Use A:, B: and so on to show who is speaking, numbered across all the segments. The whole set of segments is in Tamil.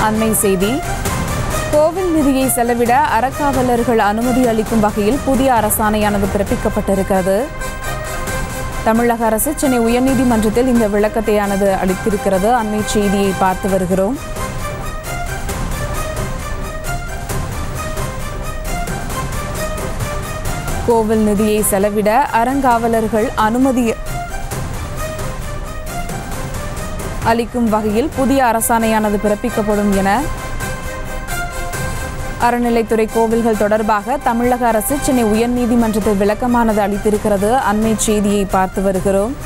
A: அண்மை செய்தி கோவில் நிதியை செலவிட அறக்காவலர்கள் அனுமதி அளிக்கும் வகையில் புதிய அரசாணையானது பிறப்பிக்கப்பட்டிருக்கிறது தமிழக அரசு சென்னை உயர்நீதிமன்றத்தில் இந்த விளக்கத்தையானது அளித்திருக்கிறது அண்மை செய்தியை பார்த்து வருகிறோம் கோவில் நிதியை செலவிட அறங்காவலர்கள் அனுமதி அளிக்கும் வகையில் புதிய அரசாணையானது பிறப்பிக்கப்படும் என அறநிலைத்துறை கோவில்கள் தொடர்பாக தமிழக அரசு சென்னை உயர்நீதிமன்றத்தில் விளக்கமானது அளித்திருக்கிறது அண்மை செய்தியை பார்த்து வருகிறோம்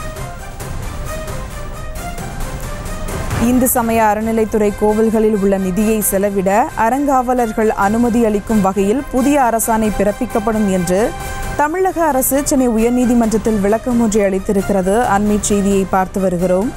A: இந்து சமய அறநிலைத்துறை கோவில்களில் உள்ள நிதியை செலவிட அறங்காவலர்கள் அனுமதி அளிக்கும் வகையில் புதிய அரசாணை பிறப்பிக்கப்படும் என்று தமிழக அரசு சென்னை உயர்நீதிமன்றத்தில் விளக்கம் ஒன்றை அளித்திருக்கிறது அண்மை செய்தியை பார்த்து வருகிறோம்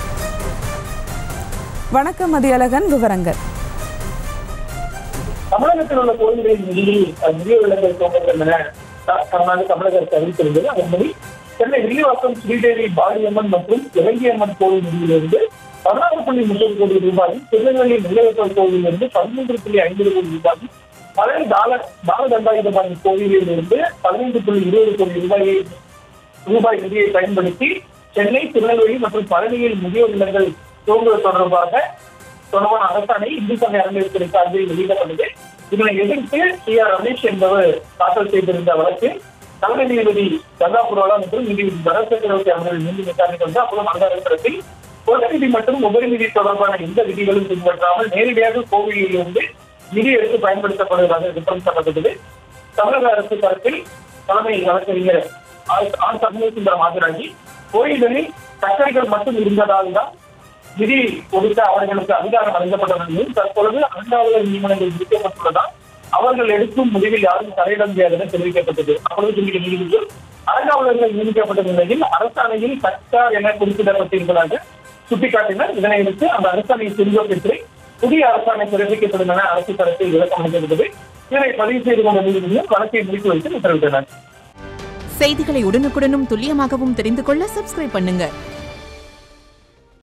A: வணக்கம் மதியழகன் விவரங்கள்
B: தமிழகத்தில் உள்ள கோயில்களின் நிதியில் நிதிய விலங்கல் தோன்றும் என த- தமிழ்நாடு தமிழக அரசு அறிவித்திருந்தது அதன்படி சென்னை வில்லிவாக்கம் ஸ்ரீதேவி பாடியம்மன் மற்றும் இலங்கியம்மன் கோவில் நிதியிலிருந்து பதினாறு புள்ளி முப்பது கோடி ரூபாயும் திருநெல்வேலி நெல்லையப்பர் கோவிலிருந்து பதிமூன்று புள்ளி ஐம்பது கோடி ரூபாயும் பழனி தால தானதண்டாயுதபாணி கோவிலில் இருந்து பதினைந்து புள்ளி இருபது கோடி ரூபாயை ரூபாய் நிதியை பயன்படுத்தி சென்னை திருநெல்வேலி மற்றும் பழனியில் முதியோர் இல்லங்கள் துவங்குவது தொடர்பாக தொடர்பான அரசாணை இந்து சமய அறநிலையத்துறை சார்பில் வெளியிடப்பட்டது இதனை எதிர்த்து சி ஆர் ரமேஷ் என்பவர் தாக்கல் செய்திருந்த வழக்கில் தலைமை நீதிபதி கங்கா புரோலா மற்றும் நீதிபதி பரத் சக்கரவர்த்தி அவர்கள் மீண்டும் விசாரணை கொண்டு அப்போது மந்தாரத்தில் பொது நிதி மற்றும் உபரி நிதி தொடர்பான எந்த விதிகளும் பின்பற்றாமல் நேரடியாக கோவிலில் இருந்து நிதி எடுத்து பயன்படுத்தப்படுவதாக குற்றம் சாட்டப்பட்டது தமிழக அரசு தரப்பில் தலைமை வழக்கறிஞர் ஆர் ஆர் சண்முகசுந்தரம் ஆஜராகி கோயில்களில் கட்டளைகள் மட்டும் இருந்ததால் தான் நிதி கொடுக்க அவர்களுக்கு அதிகாரம் வழங்கப்பட்டதையும் தற்பொழுது அண்டாவலர் நியமனங்கள் விதிக்கப்பட்டுள்ளதால் அவர்கள் எடுக்கும் முடிவில் யாரும் தலையிட முடியாது என தெரிவிக்கப்பட்டது அப்பொழுது சொல்லிய நீதிபதிகள் அறங்காவலர்கள் நியமிக்கப்பட்ட நிலையில் அரசாணையில் சர்க்கார் என குறிப்பிடப்பட்டிருப்பதாக சுட்டிக்காட்டினர் இதனை அடுத்து அந்த அரசாணையை திரும்ப பெற்று புதிய அரசாணை பிறப்பிக்கப்படும் என அரசு தரப்பில் விளக்கம் அளிக்கப்பட்டது இதனை பதிவு செய்து கொண்ட நீதிபதிகள் வழக்கை முடித்து வைத்து உத்தரவிட்டனர்
C: செய்திகளை உடனுக்குடனும் துல்லியமாகவும் தெரிந்து கொள்ள சப்ஸ்கிரைப் பண்ணுங்க